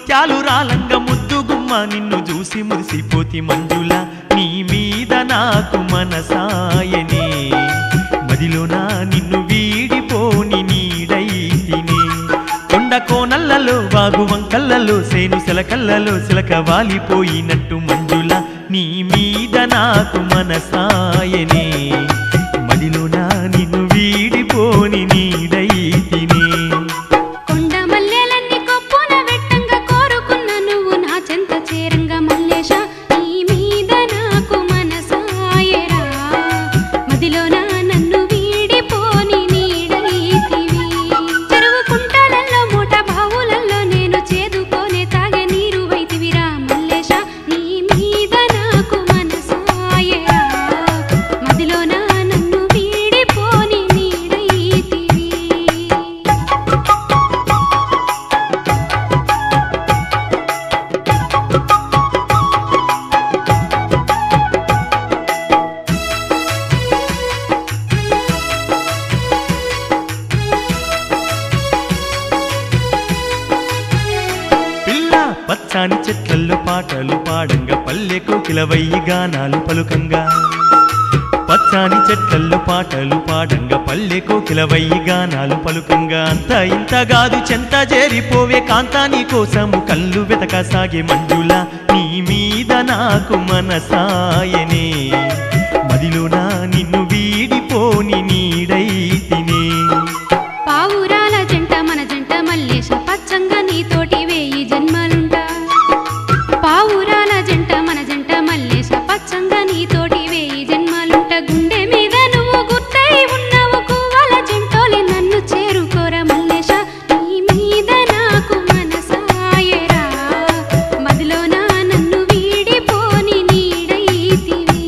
ముత్యాలు రాలంగ ముద్దు గుమ్మ నిన్ను చూసి మురిసిపోతి మంజుల నీ మీద నాకు మనసాయనే మదిలోన నిన్ను వీడిపోని నీడైతిని కొండ కోనల్లలో వాగు వంకల్లలో సేను సిలకల్లలో సిలక వాలిపోయినట్టు మంజుల నీ మీద నాకు మనసాయనే మదిలోన నిన్ను వీడిపోని నీడైతిని కొండ మల్లెలన్నీ కొప్పున వెట్టంగా కోరుకున్న నువ్వు నా చెంత చేరంగా మల్లేశ నీ మీద నాకు మనసాయరా మదిలోన నన్ను వీడిపోని నీడైతివి చెరువు కుంటలల్లో మూట బావులల్లో నేను చేదుకోనే తాగే నీరు వైతివిరా మల్లేశ నీ మీద నాకు మనసాయరా మదిలోన నన్ను వీడిపోని నీడైతివి పిల్ల పచ్చాని చెట్లల్లో పాటలు పాడంగా పల్లె కోకిలవయ్యి గానాలు పలుకంగా పచ్చాని చెట్లల్లో పాటలు పాడంగా పల్లె కోకిలవయ్యి గానాలు పలుకంగా అంత ఇంత కాదు చెంత చేరిపోవే కాంతాని కోసము కళ్ళు వెతక సాగే మంజుల నీ మీద నాకు మనసాయనే మదిలోన నిన్ను వీడిపోని నీడైతినే పావురాల జంట మన జంట మల్లేశ పచ్చంగా నీతోటి వేయి జన్మలుంటా పావురాల జంట మన జంట మల్లేశ పచ్చంగా నీతోటి వేయి జన్మలుంట గుండె మీద నువ్వు గుర్తై ఉన్నావు కువ్వల జంటోలి నన్ను చేరుకోర మల్లేశ నీ మీద నాకు మనసాయరా మదిలోన నన్ను వీడిపోని నీడైతివి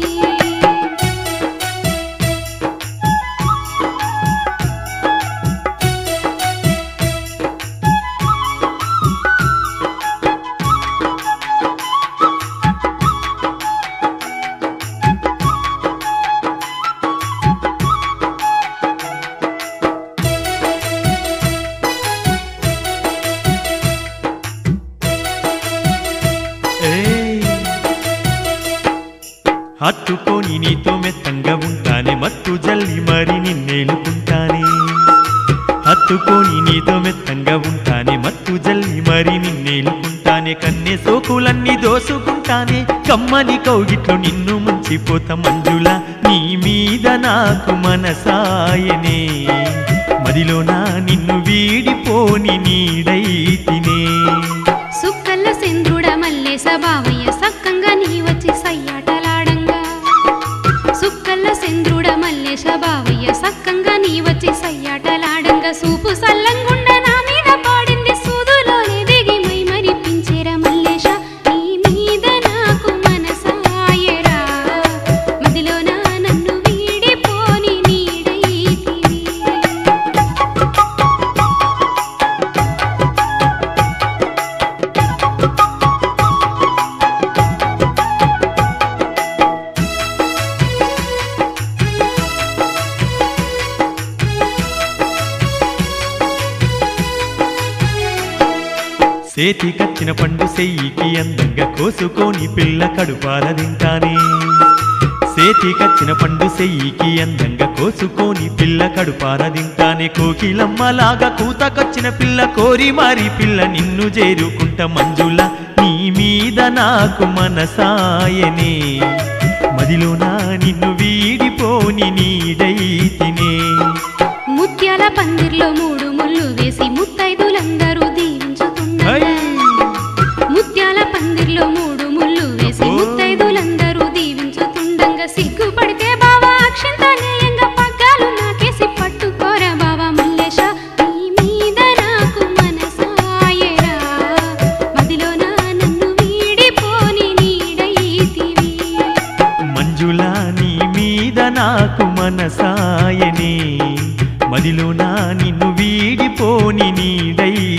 ఏయ్. హత్తుకొని నీతో మెత్తంగా ఉంటానే మత్తు జల్లి మరి నిన్నేలుకుంటానే హత్తుకొని నీతో మెత్తంగా ఉంటానే మత్తు జల్లి మరి నిన్నేలుకుంటానే కన్నె సోకులన్నీ దోసుకుంటానే కమ్మని కౌగిట్లో నిన్ను ముంచిపోతా మంజుల నీ మీద నాకు మనసాయనే మదిలోన నిన్ను వీడిపోని నీడైతినే సుక్కల్ల సెంద్రుడ మల్లేశ బావయ్య సక్కంగా నీ వచ్చి సయ్యాటలాడంగా సుక్కల్ల సెంద్రుడ మల్లేశ బావయ్య సక్కంగా నీ వచ్చి సయ్యాటలాడంగా సూపు సల్లంగుండ నా మీద పాడింది సూదులోనే దిగి మై మరిపించేర మల్లేశ నీ మీద నాకు మనసాయరా మదిలోన నన్ను వీడిపోని నీడైతివి సేతికచ్చిన పండు సెయ్యికి అందంగా కోసుకొని పిల్ల కడుపాల తింటానే సేతికచ్చిన పండు సెయ్యికి అందంగా కోసుకొని పిల్ల కడుపార తింటానే కోకిలమ్మలాగా కూతకొచ్చిన పిల్ల కోరి మారి పిల్ల నిన్ను చేరుకుంట మంజుల నీ మీద నాకు మనసాయనే మదిలోన నిన్ను వీడిపోని నీడైతినే ముత్యాల పందిర్లో మూడు ముళ్ళు వేసి ముత్తైదులందరూ దీవించుతుండగా హై! ముత్యాల పందిర్లో మూడు ముళ్ళు వేసి ఓ! ముత్తైదులందరూ దీవించుతుండగా సిగ్గుపడితే బావా అక్షంతనేయంగా పగ్గాలు నాకేసి పట్టుకోర బావా మల్లేశ నీ మీద నాకు మనసాయరా మదిలోన నన్ను వీడిపోని నీడైతివి మంజుల నీ మీద నాకు మనసాయనే మదిలోన నిన్ను వీడిపోని నీడై